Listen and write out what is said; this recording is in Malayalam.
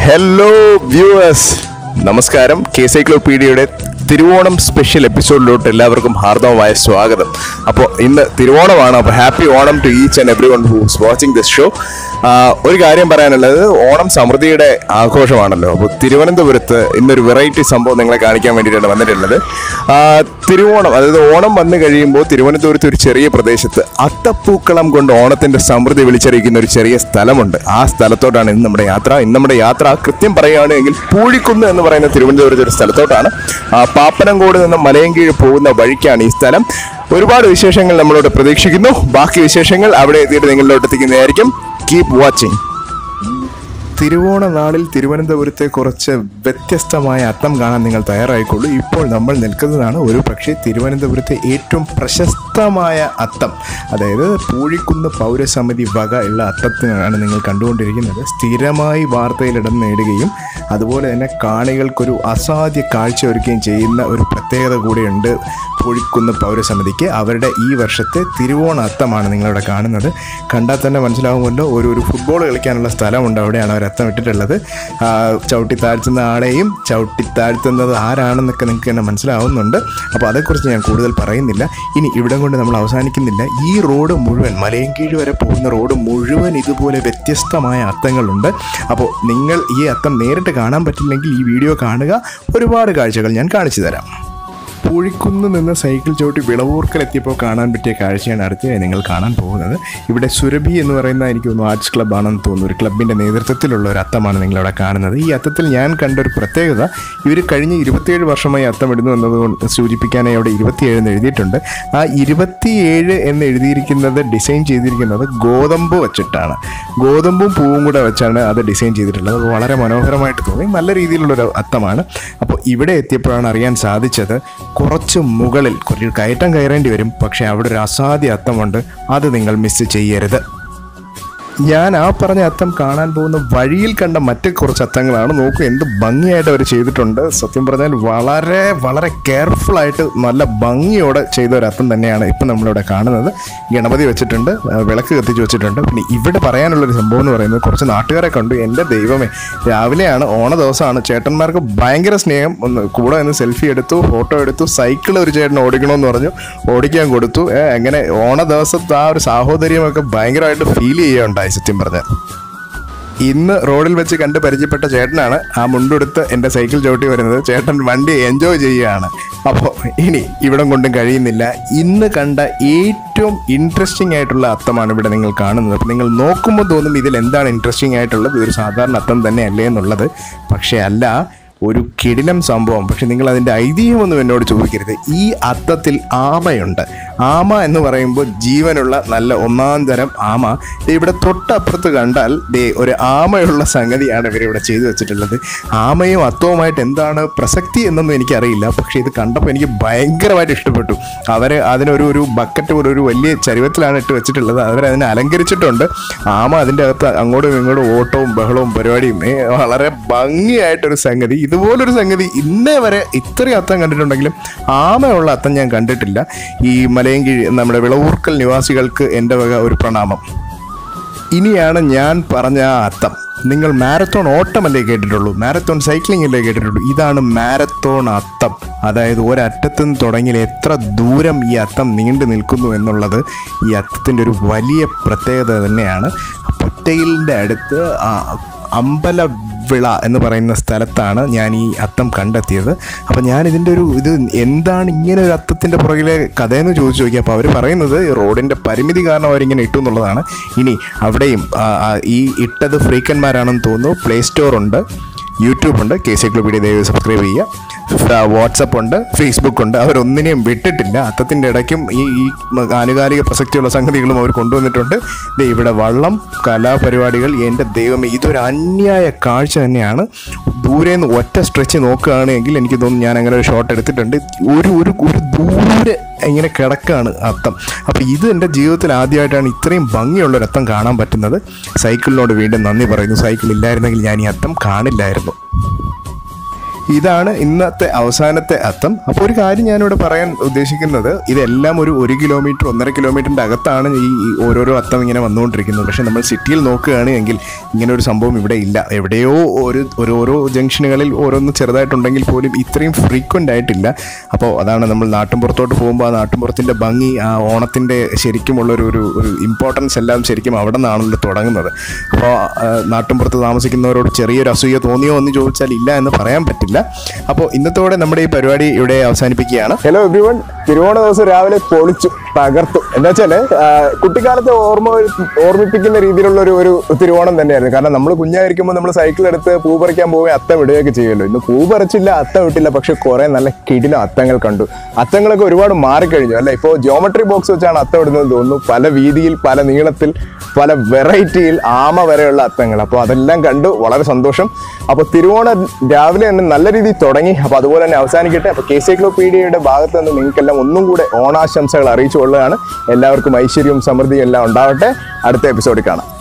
ഹലോ വ്യൂവേഴ്സ് നമസ്കാരം കെ സൈക്ലോപീഡിയയുടെ തിരുവോണം സ്പെഷ്യൽ എപ്പിസോഡിലോട്ട് എല്ലാവർക്കും ഹാർദവമായ സ്വാഗതം അപ്പോൾ ഇന്ന് തിരുവോണമാണ് അപ്പോൾ happy Onam to each and every one who's watching this show ഒരു കാര്യം പറയാനുള്ളത് ഓണം സമൃദ്ധിയുടെ ആഘോഷമാണല്ലോ അപ്പോൾ തിരുവനന്തപുരത്ത് ഇന്നൊരു വെറൈറ്റി സംഭവം നിങ്ങളെ കാണിക്കാൻ വേണ്ടിയിട്ടാണ് വന്നിട്ടുള്ളത് ആ, തിരുവോണം അതായത് ഓണം വന്നു കഴിയുമ്പോൾ തിരുവനന്തപുരത്ത് ഒരു ചെറിയ പ്രദേശത്ത് അത്തപ്പൂക്കളം കൊണ്ട് ഓണത്തിന്റെ സമൃദ്ധി വിളിച്ചറിയിക്കുന്ന ഒരു ചെറിയ സ്ഥലമുണ്ട് ആ സ്ഥലത്തോട്ടാണ് ഇന്ന് നമ്മുടെ യാത്ര ഇന്ന് നമ്മുടെ യാത്ര കൃത്യം പറയുകയാണെങ്കിൽ പൂഴിക്കുന്ന് എന്ന് പറയുന്ന തിരുവനന്തപുരത്ത് ഒരു സ്ഥലത്തോട്ടാണ് ആ, പാപ്പനംകോട് നിന്ന് മലയൻകീഴ് പോകുന്ന വഴിക്കാണ് ഈ സ്ഥലം ഒരുപാട് വിശേഷങ്ങൾ നമ്മളോട് പ്രതീക്ഷിക്കുന്നു ബാക്കി വിശേഷങ്ങൾ അവിടെ എത്തിയിട്ട് നിങ്ങളിലോട്ട് എത്തിക്കുന്നതായിരിക്കും കീപ് വാച്ചിങ് തിരുവോണ നാളിൽ തിരുവനന്തപുരത്തെ കുറച്ച് വ്യത്യസ്തമായ അത്തം കാണാൻ നിങ്ങൾ തയ്യാറായിക്കൊള്ളൂ ഇപ്പോൾ നമ്മൾ നിൽക്കുന്നതാണ് ഒരു പക്ഷേ തിരുവനന്തപുരത്തെ ഏറ്റവും പ്രശസ്തമായ അത്തം അതായത് പൂഴിക്കുന്ന് പൗരസമിതി വക ഉള്ള അത്തത്തിനാണ് നിങ്ങൾ കണ്ടുകൊണ്ടിരിക്കുന്നത് സ്ഥിരമായി വാർത്തയിൽ ഇടം നേടുകയും അതുപോലെ തന്നെ കാണികൾക്കൊരു അസാധ്യ കാഴ്ച ഒരുക്കുകയും ചെയ്യുന്ന ഒരു പ്രത്യേകത കൂടിയുണ്ട് പൂഴിക്കുന്ന് പൗരസമിതിക്ക് അവരുടെ ഈ വർഷത്തെ തിരുവോണ അത്തമാണ് നിങ്ങളിവിടെ കാണുന്നത് കണ്ടാൽ തന്നെ മനസ്സിലാവുമല്ലോ ഒരു ഒരു ഫുട്ബോൾ കളിക്കാനുള്ള സ്ഥലമുണ്ട് അവിടെയാണ് അവർ അത്തം ഇട്ടിട്ടുള്ളത് ആ, ചവിട്ടി താഴ്ത്തുന്ന ആളെയും ചവിട്ടി താഴ്ത്തുന്നത് ആരാണെന്നൊക്കെ നിങ്ങൾക്ക് തന്നെ മനസ്സിലാവുന്നുണ്ട് അപ്പോൾ അതേക്കുറിച്ച് ഞാൻ കൂടുതൽ പറയുന്നില്ല ഇനി ഇവിടം കൊണ്ട് നമ്മൾ അവസാനിക്കുന്നില്ല ഈ റോഡ് മുഴുവൻ മലയൻകീഴ് വരെ പോകുന്ന റോഡ് മുഴുവൻ ഇതുപോലെ വ്യത്യസ്തമായ അത്തങ്ങളുണ്ട് അപ്പോൾ നിങ്ങൾ ഈ അത്തം നേരിട്ട് കാണാൻ പറ്റില്ലെങ്കിൽ ഈ വീഡിയോ കാണുക ഒരുപാട് കാഴ്ചകൾ ഞാൻ കാണിച്ചു തരാം പൂഴിക്കുന്ന് നിന്ന് സൈക്കിൾ ചവിട്ടി വിളവൂർക്കൽ എത്തിയപ്പോൾ കാണാൻ പറ്റിയ കാഴ്ചയാണ് അടുത്തതായി നിങ്ങൾ കാണാൻ പോകുന്നത് ഇവിടെ സുരഭി എന്ന് പറയുന്ന എനിക്ക് തോന്നുന്നു ആർട്സ് ക്ലബ്ബാണെന്ന് തോന്നുന്നു ഒരു ക്ലബിൻ്റെ നേതൃത്വത്തിലുള്ള ഒരു അത്തമാണ് നിങ്ങളിവിടെ കാണുന്നത് ഈ അത്തത്തിൽ ഞാൻ കണ്ട ഒരു പ്രത്യേകത ഇവർ കഴിഞ്ഞ ഇരുപത്തിയേഴ് വർഷമായി അത്തം ഇടുന്നു എന്നതുകൊണ്ട് സൂചിപ്പിക്കാനായി അവിടെ ഇരുപത്തിയേഴ് എന്ന് എഴുതിയിട്ടുണ്ട് ആ ഇരുപത്തിയേഴ് എന്ന് എഴുതിയിരിക്കുന്നത് ഡിസൈൻ ചെയ്തിരിക്കുന്നത് ഗോതമ്പ് വെച്ചിട്ടാണ് ഗോതമ്പും പൂവും കൂടെ വെച്ചാണ് അത് ഡിസൈൻ ചെയ്തിട്ടുള്ളത് അത് വളരെ മനോഹരമായിട്ട് തോന്നി നല്ല രീതിയിലുള്ളൊരു അത്തമാണ് അപ്പോൾ ഇവിടെ എത്തിയപ്പോഴാണ് അറിയാൻ സാധിച്ചത് കുറച്ച് മുകളിൽ കുറച്ച് കയറ്റം കയറേണ്ടി വരും പക്ഷേ അവിടെ ഒരു അസാധ്യ അത്തമുണ്ട് അത് നിങ്ങൾ മിസ് ചെയ്യരുത് ഞാൻ ആ പറഞ്ഞ അത്തം കാണാൻ പോകുന്ന വഴിയിൽ കണ്ട മറ്റ് കുറച്ച് അത്തങ്ങളാണ് നോക്കൂ എന്ത് ഭംഗിയായിട്ട് അവർ ചെയ്തിട്ടുണ്ട് സത്യം പറഞ്ഞാൽ വളരെ വളരെ കെയർഫുൾ ആയിട്ട് നല്ല ഭംഗിയോടെ ചെയ്ത ഒരു അത്തം തന്നെയാണ് ഇപ്പം നമ്മളിവിടെ കാണുന്നത് ഗണപതി വെച്ചിട്ടുണ്ട് ആ, വിളക്ക് കത്തിച്ച് വെച്ചിട്ടുണ്ട് പിന്നെ ഇവിടെ പറയാനുള്ളൊരു സംഭവം എന്ന് പറയുന്നത് കുറച്ച് നാട്ടുകാരെ കണ്ടു എൻ്റെ ദൈവമേ രാവിലെയാണ് ഓണ ദിവസമാണ് ചേട്ടന്മാർക്ക് ഭയങ്കര സ്നേഹം ഒന്ന് കൂടെ നിന്ന് സെൽഫി എടുത്തു ഫോട്ടോ എടുത്തു സൈക്കിൾ ഒരു ചേട്ടൻ ഓടിക്കണമെന്ന് പറഞ്ഞു ഓടിക്കാൻ കൊടുത്തു ഏ, അങ്ങനെ ഓണ ദിവസത്തെ ആ ഒരു സാഹോദര്യമൊക്കെ ഭയങ്കരമായിട്ട് ഫീൽ ചെയ്യുകയുണ്ടായി സത്യം പറഞ്ഞാൽ ഇന്ന് റോഡിൽ വെച്ച് കണ്ട് പരിചയപ്പെട്ട ചേട്ടനാണ് ആ മുണ്ടെടുത്ത് എൻ്റെ സൈക്കിൾ ചവിട്ടി വരുന്നത് ചേട്ടൻ വണ്ടി എൻജോയ് ചെയ്യുകയാണ് അപ്പോൾ ഇനി ഇവിടം കൊണ്ടും കഴിയുന്നില്ല ഇന്ന് കണ്ട ഏറ്റവും ഇൻട്രസ്റ്റിംഗ് ആയിട്ടുള്ള അത്തമാണ് ഇവിടെ നിങ്ങൾ കാണുന്നത് അപ്പോൾ നിങ്ങൾ നോക്കുമ്പോൾ തോന്നും ഇതിൽ എന്താണ് ഇൻട്രസ്റ്റിംഗ് ആയിട്ടുള്ളത് ഇതൊരു സാധാരണ അത്തം തന്നെയല്ലേ എന്നുള്ളത് പക്ഷേ അല്ല ഒരു കിടിലം സംഭവം പക്ഷെ നിങ്ങൾ അതിൻ്റെ ഐതിഹ്യമൊന്നും എന്നോട് ചോദിക്കരുത് ഈ അത്തത്തിൽ ആമയുണ്ട് ആമ എന്ന് പറയുമ്പോൾ ജീവനുള്ള നല്ല ഒന്നാം തരം ആമ ദേ ഇവിടെ തൊട്ടപ്പുറത്ത് കണ്ടാൽ ദേ ഒരു ആമയുള്ള സംഗതിയാണ് ഇവരിവിടെ ചെയ്തു വെച്ചിട്ടുള്ളത് ആമയും അത്തവുമായിട്ട് എന്താണ് പ്രസക്തി എന്നൊന്നും എനിക്കറിയില്ല പക്ഷേ ഇത് കണ്ടപ്പോൾ എനിക്ക് ഭയങ്കരമായിട്ട് ഇഷ്ടപ്പെട്ടു അവർ അതിനൊരു ഒരു ബക്കറ്റ് പോലെ ഒരു വലിയ ചരുവത്തിലാണ് ഇട്ട് വെച്ചിട്ടുള്ളത് അവരതിനെ അലങ്കരിച്ചിട്ടുണ്ട് ആമ അതിൻ്റെ അകത്ത് അങ്ങോട്ടും ഇങ്ങോട്ടും ഓട്ടവും ബഹളവും പരിപാടിയും ഏ, വളരെ ഭംഗിയായിട്ടൊരു സംഗതി ഇതുപോലൊരു സംഗതി ഇന്നേ വരെ ഇത്രയും അത്തം കണ്ടിട്ടുണ്ടെങ്കിലും ആമയുള്ള അത്തം ഞാൻ കണ്ടിട്ടില്ല ഈ മലയൻകീഴ് നമ്മുടെ വിളവൂർക്കൽ നിവാസികൾക്ക് എൻ്റെ വക ഒരു പ്രണാമം ഇനിയാണ് ഞാൻ പറഞ്ഞ ആ അത്തം നിങ്ങൾ മാരത്തോൺ ഓട്ടമല്ലേ കേട്ടിട്ടുള്ളൂ മാരത്തോൺ സൈക്ലിംഗ് അല്ലേ കേട്ടിട്ടുള്ളൂ ഇതാണ് മാരത്തോൺ അത്തം അതായത് ഒരറ്റത്ത് നിന്ന് തുടങ്ങി എത്ര ദൂരം ഈ അത്തം നീണ്ടു നിൽക്കുന്നു എന്നുള്ളത് ഈ അത്തത്തിൻ്റെ ഒരു വലിയ പ്രത്യേകത തന്നെയാണ് പൊറ്റയിലിൻ്റെ അടുത്ത് ആ അമ്പലവിള എന്ന് പറയുന്ന സ്ഥലത്താണ് ഞാൻ ഈ അത്തം കണ്ടെത്തിയത് അപ്പോൾ ഞാൻ ഇതിൻ്റെ ഒരു ഇത് എന്താണ് ഇങ്ങനെ ഒരു അത്തത്തിൻ്റെ പുറകിലെ കഥയെന്ന് ചോദിച്ചു നോക്കി അപ്പോൾ അവർ പറയുന്നത് റോഡിൻ്റെ പരിമിതി കാരണം അവരിങ്ങനെ ഇട്ടു എന്നുള്ളതാണ് ഇനി അവിടെയും ആ, ആ, ഈ ഇട്ടത് ഫ്രീക്കന്മാരാണെന്ന് തോന്നുന്നു പ്ലേ സ്റ്റോർ ഉണ്ട് യൂട്യൂബ് ഉണ്ട് കെ സൈക്ലോപീഡിയ ദയവ് സബ്സ്ക്രൈബ് ചെയ്യുക വാട്സപ്പ് ഉണ്ട് ഫേസ്ബുക്ക് ഉണ്ട് അവരൊന്നിനെയും വിട്ടിട്ടില്ല അത്തത്തിൻ്റെ ഇടയ്ക്കും ഈ ഈ ആനുകാലിക പ്രസക്തിയുള്ള സംഗതികളും അവർ കൊണ്ടുവന്നിട്ടുണ്ട് ദേ ഇവിടെ വള്ളം കലാപരിപാടികൾ എൻ്റെ ദൈവമേ ഇതൊരു അന്യായ കാഴ്ച തന്നെയാണ് ദൂരെ നിന്ന് ഒറ്റ സ്ട്രെച്ച് നോക്കുകയാണെങ്കിൽ എനിക്ക് തോന്നുന്നു ഞാൻ അങ്ങനെ ഒരു ഷോട്ട് എടുത്തിട്ടുണ്ട് ഒരു ഒരു ഒരു ദൂരെ ഇങ്ങനെ കിടക്കാണ് അത്തം അപ്പോൾ ഇത് എൻ്റെ ജീവിതത്തിൽ ആദ്യമായിട്ടാണ് ഇത്രയും ഭംഗിയുള്ള ഒരു അത്തം കാണാൻ പറ്റുന്നത് സൈക്കിളിനോട് വീണ്ടും നന്ദി പറയുന്നു സൈക്കിൾ ഇല്ലായിരുന്നെങ്കിൽ ഞാൻ ഈ അത്തം കാണില്ലായിരുന്നു ഇതാണ് ഇന്നത്തെ അവസാനത്തെ അത്തം അപ്പോൾ ഒരു കാര്യം ഞാനിവിടെ പറയാൻ ഉദ്ദേശിക്കുന്നത് ഇതെല്ലാം ഒരു ഒരു കിലോമീറ്റർ ഒന്നര കിലോമീറ്ററിൻ്റെ അകത്താണ് ഈ ഈ ഓരോരോ അത്തം ഇങ്ങനെ വന്നുകൊണ്ടിരിക്കുന്നത് പക്ഷേ നമ്മൾ സിറ്റിയിൽ നോക്കുകയാണെങ്കിൽ ഇങ്ങനെ ഒരു സംഭവം ഇവിടെ ഇല്ല എവിടെയോ ഒരു ഓരോരോ ജംഗ്ഷനുകളിൽ ഓരോന്ന് ചെറുതായിട്ടുണ്ടെങ്കിൽ പോലും ഇത്രയും ഫ്രീക്വൻ്റ് ആയിട്ടില്ല അപ്പോൾ അതാണ് നമ്മൾ നാട്ടിൻപുറത്തോട്ട് പോകുമ്പോൾ ആ നാട്ടിൻപുറത്തിൻ്റെ ഭംഗി ആ ഓണത്തിൻ്റെ ശരിക്കുമുള്ളൊരു ഒരു ഒരു ഇമ്പോർട്ടൻസ് എല്ലാം ശരിക്കും അവിടെ നിന്നാണല്ലോ തുടങ്ങുന്നത് അപ്പോൾ നാട്ടിൻപുറത്ത് താമസിക്കുന്നവരോട് ചെറിയൊരു അസൂയ തോന്നിയോ എന്ന് ചോദിച്ചാൽ ഇല്ല എന്ന് പറയാൻ പറ്റില്ല അപ്പോൾ ഇന്നത്തോടെ നമ്മുടെ ഈ പരിപാടി ഇവിടെ അവസാനിപ്പിക്കുകയാണ് ഹലോ എവ്രി വൺ തിരുവോണ ദിവസം രാവിലെ പൊളിച്ചു തകർത്തു എന്താ വെച്ചാൽ കുട്ടിക്കാലത്തെ ഓർമ്മ ഓർമ്മിപ്പിക്കുന്ന രീതിയിലുള്ള ഒരു ഒരു തിരുവോണം തന്നെയായിരുന്നു കാരണം നമ്മൾ കുഞ്ഞായിരിക്കുമ്പോൾ നമ്മൾ സൈക്കിൾ എടുത്ത് പൂ പറിക്കാൻ പോവുകയും അത്തം ഇടുകയൊക്കെ ചെയ്യുമല്ലോ ഇന്ന് പൂ പറിച്ചില്ല അത്തം ഇട്ടില്ല പക്ഷെ കുറെ നല്ല കിടിലം അത്തങ്ങൾ കണ്ടു അത്തങ്ങളൊക്കെ ഒരുപാട് മാറിക്കഴിഞ്ഞു അല്ലെ ഇപ്പോൾ ജിയോമെട്രി ബോക്സ് വെച്ചാണ് അത്തം ഇടുന്നത് തോന്നുന്നു പല വീതിയിൽ പല നീളത്തിൽ പല വെറൈറ്റിയിൽ ആമ വരെയുള്ള അത്തങ്ങൾ അപ്പോൾ അതെല്ലാം കണ്ടു വളരെ സന്തോഷം അപ്പോൾ തിരുവോണം രാവിലെ തന്നെ നല്ല രീതിയിൽ തുടങ്ങി അപ്പോൾ അതുപോലെ തന്നെ അവസാനിക്കട്ടെ അപ്പോൾ കെ സൈക്ലോപീഡിയയുടെ ഭാഗത്ത് നിന്ന് നിങ്ങൾക്കെല്ലാം ഒന്നും കൂടെ ഓണാശംസകൾ അറിയിച്ചുകൊള്ളുകയാണ് എല്ലാവർക്കും ഐശ്വര്യവും സമൃദ്ധിയും എല്ലാം ഉണ്ടാവട്ടെ അടുത്ത എപ്പിസോഡിൽ കാണാം